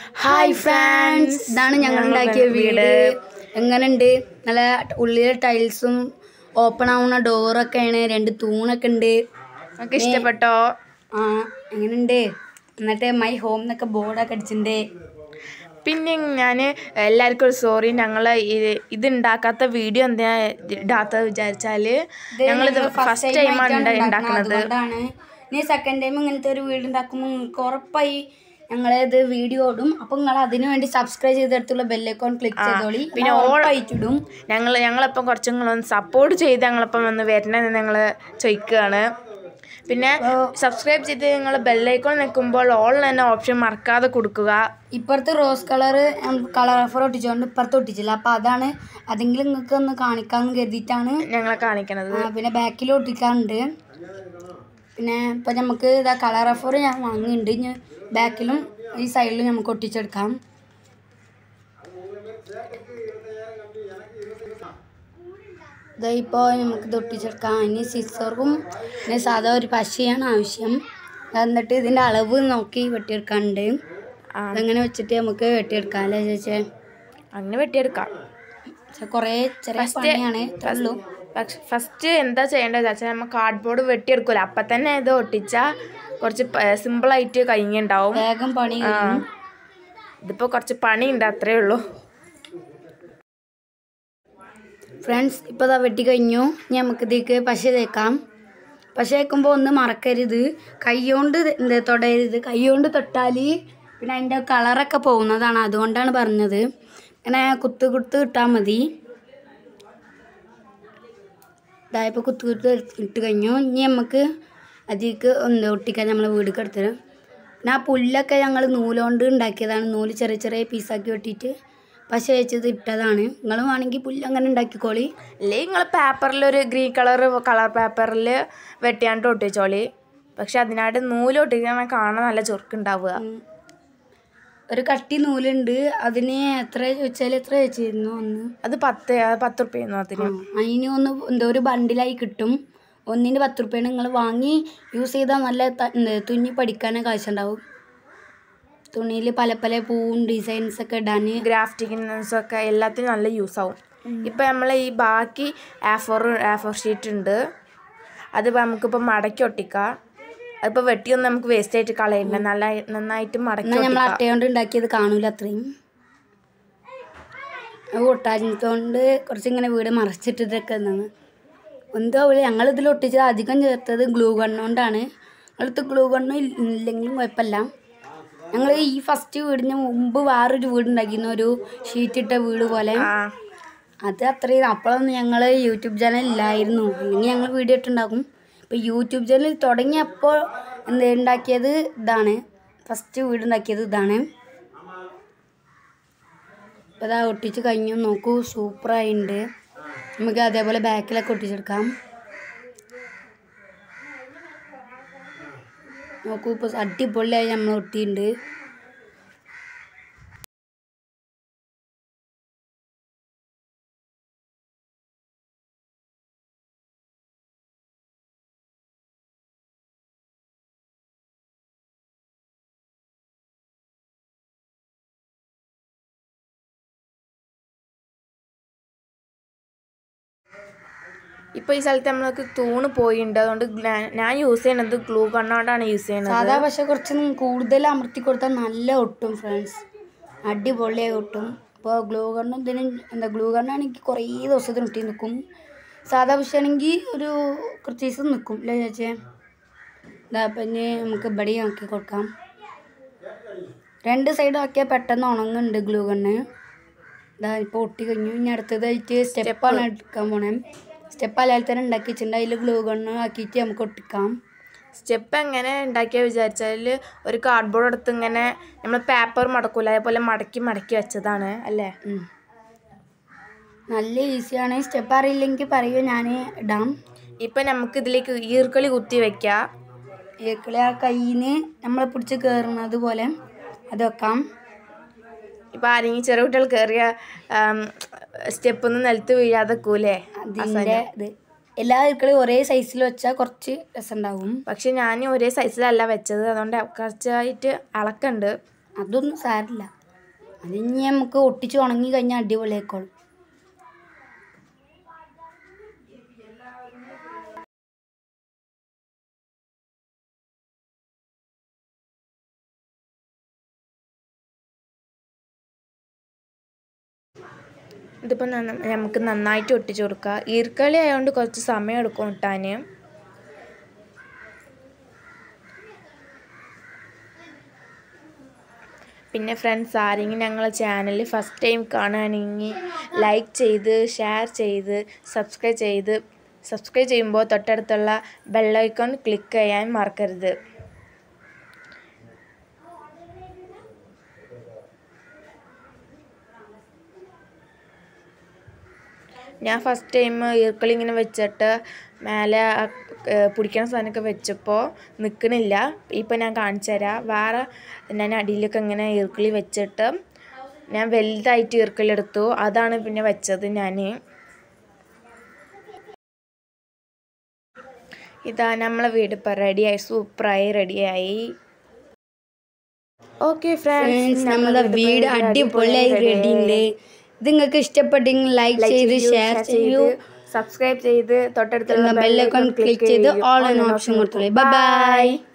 Hi friends ഇതാണ് ഞങ്ങൾ ഉണ്ടാക്കിയ വീട് എങ്ങനെയുണ്ട് നല്ല ഉള്ളിലെ ടൈൽസും ഓപ്പൺ ആവുന്ന ഡോറൊക്കെയാണ് രണ്ട് തൂണൊക്കെ ഉണ്ട് നമുക്ക് ഇഷ്ടപ്പെട്ടോ ആ എങ്ങനെയുണ്ട് എന്നിട്ട് മൈ ഹോം എന്നൊക്കെ ബോർഡൊക്കെ അടിച്ചിട്ടുണ്ട് പിന്നെ ഞാൻ എല്ലാവർക്കും ഒരു സോറി ഞങ്ങൾ ഇത് ഉണ്ടാക്കാത്ത വീഡിയോ എന്തിനാ ഇടാത്ത വിചാരിച്ചാല് ഞങ്ങളിത് ഫസ്റ്റ് ടൈമാണ് ഉണ്ടാക്കുന്നത് അതുകൊണ്ടാണ് ഇനി സെക്കൻഡ് ടൈം ഇങ്ങനത്തെ ഒരു വീട് ഉണ്ടാക്കുമ്പോൾ നിങ്ങൾക്ക് ഉറപ്പായി ഞങ്ങളിത് വീഡിയോ ഇടും അപ്പം നിങ്ങൾ അതിനു വേണ്ടി സബ്സ്ക്രൈബ് ചെയ്തെടുത്തുള്ള ബെല്ലൈക്കോൺ ക്ലിക്ക് ചെയ്തോളി പിന്നെ പിന്നെ all- ഉറപ്പായിട്ടിടും ഞങ്ങൾ ഞങ്ങളിപ്പം കുറച്ചും കൂടെ ഒന്ന് സപ്പോർട്ട് ചെയ്ത് ഞങ്ങളിപ്പം വന്ന് വരണമെന്ന് ഞങ്ങൾ ചോദിക്കുകയാണ് പിന്നെ സബ്സ്ക്രൈബ് ചെയ്ത് നിങ്ങൾ ബെല്ലൈക്കോൺ നിൽക്കുമ്പോൾ ഓൾ തന്നെ ഓപ്ഷൻ മറക്കാതെ കൊടുക്കുക ഇപ്പുറത്ത് റോസ് കളർ കളർ ഓഫർ ഒട്ടിച്ചുകൊണ്ട് ഇപ്പുറത്ത് ഒട്ടിച്ചില്ല അപ്പം അതാണ് അതെങ്കിലും നിങ്ങൾക്ക് ഒന്ന് കാണിക്കാമെന്ന് കരുതിയിട്ടാണ് ഞങ്ങളെ കാണിക്കണത് ആ, പിന്നെ ബാക്കിൽ ഒട്ടിക്കാറുണ്ട് പിന്നെ ഇപ്പം നമുക്ക് ഇതാ കളർ ഓഫർ ഞാൻ വാങ്ങിയിട്ടുണ്ട് ഇനി ബാക്കിലും ഈ സൈഡിലും നമുക്ക് ഒട്ടിച്ചെടുക്കാം ഇതാ ഇപ്പോൾ നമുക്ക് ഇത് ഒട്ടിച്ചെടുക്കാം ഇനി സിസറും പിന്നെ സാധാ ഒരു പശയാണ് ആവശ്യം എന്നിട്ട് ഇതിൻ്റെ അളവ് നോക്കി വെട്ടിയെടുക്കാനുണ്ട് ആ അതങ്ങനെ വെച്ചിട്ട് നമുക്ക് വെട്ടിയെടുക്കാം അല്ലേ ചേച്ചേ അങ്ങനെ വെട്ടിയെടുക്കാം പക്ഷെ കുറേ ചെറിയ പണിയാണ് ഇത്രേ ഉള്ളൂ പക്ഷെ ഫസ്റ്റ് എന്താ ചെയ്യേണ്ടത് വെച്ചാൽ നമ്മൾ കാർഡ്ബോർഡ് വെട്ടിയെടുക്കുമല്ലോ അപ്പം തന്നെ ഇത് ഒട്ടിച്ചാൽ കുറച്ച് സിമ്പിളായിട്ട് കഴിഞ്ഞുണ്ടാവും വേഗം പണി കഴിയും ഇതിപ്പോൾ കുറച്ച് പണിയുണ്ട് അത്രേ ഉള്ളൂ ഫ്രണ്ട്സ് ഇപ്പോൾ ഇതാ വെട്ടി കഴിഞ്ഞു ഇനി നമുക്ക് ഇതിലേക്ക് പശ തേക്കാം പശ തേക്കുമ്പോൾ ഒന്ന് മറക്കരുത് കൈകൊണ്ട് എന്ത് തൊടരുത് കൈകൊണ്ട് തൊട്ടാൽ പിന്നെ അതിൻ്റെ കളറൊക്കെ പോകുന്നതാണ് അതുകൊണ്ടാണ് പറഞ്ഞത് ഇങ്ങനെ കുത്ത് കുത്ത് ഇട്ടാൽ മതി ഇതായപ്പോൾ കുത്ത് കുത്ത് ഇട്ട് കഴിഞ്ഞു ഇനി നമുക്ക് അതിലേക്ക് ഒന്ന് ഒട്ടിക്കാൻ നമ്മൾ വീട് എടുത്തത് പിന്നെ ആ പുല്ലൊക്കെ ഞങ്ങൾ നൂലുകൊണ്ട് ഉണ്ടാക്കിയതാണ് നൂല് ചെറിയ ചെറിയ പീസാക്കി വെട്ടിയിട്ട് പശ വെച്ചത് ഇട്ടതാണ് നിങ്ങൾ വേണമെങ്കിൽ പുല്ല് അങ്ങനെ ഉണ്ടാക്കിക്കോളി അല്ലെങ്കിൽ നിങ്ങൾ പേപ്പറിൽ ഒരു ഗ്രീൻ കളർ കളർ പേപ്പറിൽ വെട്ടിയാണ്ട് ഒട്ടിച്ചോളി പക്ഷെ അതിനായിട്ട് നൂല് ഒട്ടിക്കാൻ കാണാൻ നല്ല ചുരുക്കുണ്ടാവുക ഒരു കട്ടി നൂലുണ്ട് അതിന് എത്ര ചോദിച്ചാൽ എത്ര ചോദിച്ചിരുന്നു ഒന്ന് അത് പത്ത് പത്ത് റുപ്യായിരുന്നു അതിന് ആ, അതിന് ഒന്ന് എന്തോ ഒരു ബണ്ടിലായി കിട്ടും ഒന്നിന് പത്ത് റുപ്യാണ് നിങ്ങൾ വാങ്ങി യൂസ് ചെയ്താൽ നല്ല ത- എന്ത് തുന്നി പഠിക്കാനൊക്കെ ആവശ്യമുണ്ടാവും തുണിയിൽ പല പല പൂവും ഡിസൈൻസ് ഒക്കെ ഇടാൻ ഗ്രാഫ്റ്റിക്സ് ഒക്കെ എല്ലാത്തിനും നല്ല യൂസ് ആവും ഇപ്പം നമ്മൾ ഈ ബാക്കി ആഫോർ ആഫോർ ഷീറ്റ് ഉണ്ട് അത് നമുക്കിപ്പോൾ മടക്കി ഒട്ടിക്കാം അതിപ്പോൾ വെട്ടിയൊന്നും നമുക്ക് വേസ്റ്റ് ആയിട്ട് കളയില്ല നല്ല നന്നായിട്ട് മടക്കി എന്നാൽ നമ്മൾ ഒട്ടിക്കാം അട്ടയോണ്ട് ഉണ്ടാക്കിയത് കാണൂല അത്രയും അത് ഒട്ടാഞ്ഞിട്ടുകൊണ്ട് കുറച്ചിങ്ങനെ വീട് മറച്ചിട്ടിട്ടൊക്കെ നിന്നാണ് എന്തോ പോലെ ഞങ്ങൾ ഇതിൽ ഒട്ടിച്ചത് അധികം ചേർത്തത് ഗ്ലൂ ഗണ്ണുകൊണ്ടാണ് ഞങ്ങളടുത്ത് ഗ്ലൂ ഗണ്ണും ഇല്ലെങ്കിലും കുഴപ്പമില്ല ഞങ്ങൾ ഈ ഫസ്റ്റ് വീടിന് മുമ്പ് വേറൊരു വീട് ഉണ്ടാക്കിയിരുന്നു ഒരു ഷീറ്റ് ഇട്ട വീട് പോലെ ആ അത് അത്രയും അപ്പോഴൊന്നും ഞങ്ങൾ യൂട്യൂബ് ചാനൽ ഇല്ലായിരുന്നു അല്ലെങ്കിൽ ഞങ്ങൾ വീഡിയോ ഇട്ടുണ്ടാക്കും ഇപ്പോൾ യൂട്യൂബ് ചാനൽ തുടങ്ങിയപ്പോൾ എന്ത് ഉണ്ടാക്കിയത് ഇതാണ് ഫസ്റ്റ് വീട് ഉണ്ടാക്കിയത് ഇതാണ് അപ്പോൾ ഇതാ ഒട്ടിച്ച് കഴിഞ്ഞു നോക്കൂ സൂപ്പറായിട്ടുണ്ട് നമുക്ക് അതേപോലെ ബാക്കിലൊക്കെ ഒട്ടിച്ചെടുക്കാം നോക്കൂ ഇപ്പോൾ അടിപൊളിയായി നമ്മൾ ഒട്ടിയിട്ടുണ്ട് ഇപ്പോൾ ഈ സ്ഥലത്ത് നമ്മൾക്ക് തൂണ് പോയിട്ടുണ്ട് അതുകൊണ്ട് ഗ്ലാ- ഞാൻ യൂസ് ചെയ്യണത് ഗ്ലൂ കണ്ണോണ്ടാണ് യൂസ് ചെയ്യണത് സാധാ പക്ഷെ കുറച്ച് കൂടുതൽ അമർത്തി കൊടുത്താൽ നല്ല ഒട്ടും ഫ്രണ്ട്സ് അടിപൊളിയായി ഒട്ടും ഇപ്പോൾ ഗ്ലൂ ഗണ്ണും ഇതിന് എന്താ ഗ്ലൂ ഗണ്ണാണെങ്കിൽ കുറേ ദിവസത്തിന് ഒട്ടി നിൽക്കും സാധാ പക്ഷെ ആണെങ്കിൽ ഒരു കുറച്ച് ദിവസം നിൽക്കും അല്ലേ ചേച്ചേ ഇതാ പിന്നെ നമുക്ക് ഇവിടെ ആക്കി കൊടുക്കാം രണ്ട് സൈഡും ആക്കിയാൽ പെട്ടെന്ന് ഉണങ്ങുന്നുണ്ട് ഗ്ലൂ ഗണ്ണ് ഇതാ ഇപ്പോൾ ഒട്ടി കഴിഞ്ഞു ഇനി അടുത്തതായിട്ട് സ്റ്റെപ്പാണ് എടുക്കാൻ പോണേ സ്റ്റെപ്പ് അല്ലാതെ തന്നെ ഉണ്ടാക്കി വെച്ചിട്ടുണ്ട് അതിൽ ഗ്ലൂ ഗണ്ണ് ആക്കിയിട്ട് നമുക്ക് ഒട്ടിക്കാം സ്റ്റെപ്പ് എങ്ങനെ ഉണ്ടാക്കിയ വിചാരിച്ചാൽ ഒരു കാർഡ്ബോർഡ് എടുത്ത് ഇങ്ങനെ നമ്മൾ പേപ്പർ മടക്കൂല അതേപോലെ മടക്കി മടക്കി വെച്ചതാണ് അല്ലേ ഉം. നല്ല ഈസിയാണ് സ്റ്റെപ്പ് അറിയില്ലെങ്കിൽ പറയൂ ഞാൻ ഇടാം ഇപ്പം നമുക്ക് ഇതിലേക്ക് ഈർക്കളി കുത്തി വെക്കാം ഏക്കളി ആ കയ്യിന് നമ്മളെ പിടിച്ച് കയറുന്നത് പോലെ അത് വെക്കാം ഇപ്പം ആരെങ്കിലും ചെറിയ കുട്ടികൾ കയറിയ സ്റ്റെപ്പ് ഒന്നും നിലത്ത് വീഴാതെ കൂലേ അതിൻ്റെ ഇത് എല്ലാ ഈക്കളി ഒരേ സൈസിൽ വെച്ചാൽ കുറച്ച് രസമുണ്ടാവും പക്ഷെ ഞാൻ ഒരേ സൈസിലല്ല വെച്ചത് അതുകൊണ്ട് കുറച്ചായിട്ട് അളക്കുണ്ട് അതൊന്നും സാരില്ല അത് ഇനി നമുക്ക് ഒട്ടിച്ച് ഉണങ്ങി കഴിഞ്ഞാൽ അടിപൊളിയായിക്കോളും ഇതിപ്പോൾ നമുക്ക് നന്നായിട്ട് ഒട്ടിച്ചു കൊടുക്കുക ഈർക്കളി ആയതുകൊണ്ട് കുറച്ച് സമയം എടുക്കും ഒട്ടാൻ പിന്നെ ഫ്രണ്ട്സ് ആരെങ്കിലും ഞങ്ങളെ ചാനൽ ഫസ്റ്റ് ടൈം കാണുകയാണെങ്കിൽ ലൈക്ക് ചെയ്ത് ഷെയർ ചെയ്ത് സബ്സ്ക്രൈബ് ചെയ്ത് സബ്സ്ക്രൈബ് ചെയ്യുമ്പോൾ തൊട്ടടുത്തുള്ള ബെല്ലൈക്കൺ ക്ലിക്ക് ചെയ്യാൻ മറക്കരുത് ഞാൻ ഫസ്റ്റ് ടൈം ഈർക്കളി ഇങ്ങനെ വെച്ചിട്ട് മേലെ ആ, ഏ, പിടിക്കണ സാധനമൊക്കെ വെച്ചപ്പോൾ നിൽക്കണില്ല ഇപ്പം ഞാൻ കാണിച്ചു തരാം വേറെ ഞാൻ അടിയിലൊക്കെ ഇങ്ങനെ ഈർക്കിളി വെച്ചിട്ട് ഞാൻ വലുതായിട്ട് ഈർക്കിളി എടുത്തു അതാണ് പിന്നെ വെച്ചത് ഞാൻ ഇതാ നമ്മളെ വീട് ഇപ്പം റെഡിയായി സൂപ്പറായി റെഡിയായി ഓക്കെ ഫ്രണ്ട്സ് നമ്മളെ വീട് അടിപൊളിയായി റെഡി ഉണ്ട് ഇത് നിങ്ങൾക്ക് ഇഷ്ടപ്പെട്ടെങ്കിൽ ലൈക്ക് ചെയ്ത് ഷെയർ ചെയ്യൂ സബ്സ്ക്രൈബ് ചെയ്ത് തൊട്ടടുത്തുള്ള ബെല്ലൈക്കൺ ക്ലിക്ക് ചെയ്ത് ഓൾ എന്ന ഓപ്ഷൻ കൊടുത്തോളൂ ബൈ ബൈ